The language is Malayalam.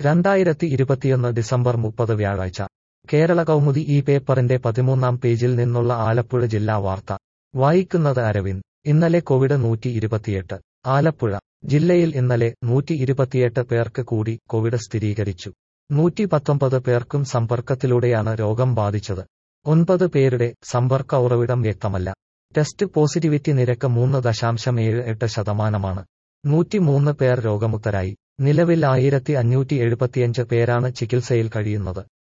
രണ്ടായിരത്തി ഇരുപത്തിയൊന്ന് ഡിസംബർ മുപ്പത് വ്യാഴാഴ്ച കേരള കൗമുദി ഈ പേപ്പറിന്റെ പതിമൂന്നാം പേജിൽ നിന്നുള്ള ആലപ്പുഴ ജില്ലാ വാർത്ത വായിക്കുന്നത് അരവിന്ദ് ഇന്നലെ കോവിഡ് നൂറ്റി ഇരുപത്തിയെട്ട് ആലപ്പുഴ ജില്ലയിൽ ഇന്നലെ നൂറ്റി ഇരുപത്തിയെട്ട് പേർക്ക് കൂടി കോവിഡ് സ്ഥിരീകരിച്ചു നൂറ്റി പത്തൊമ്പത് പേർക്കും സമ്പർക്കത്തിലൂടെയാണ് രോഗം ബാധിച്ചത് ഒൻപത് പേരുടെ സമ്പർക്ക ഉറവിടം വ്യക്തമല്ല ടെസ്റ്റ് പോസിറ്റിവിറ്റി നിരക്ക് മൂന്ന് ദശാംശം ഏഴ് എട്ട് ശതമാനമാണ് നൂറ്റിമൂന്ന് പേർ രോഗമുക്തരായി നിലവിൽ ആയിരത്തി അഞ്ഞൂറ്റി എഴുപത്തിയഞ്ച് പേരാണ് ചികിത്സയിൽ കഴിയുന്നത്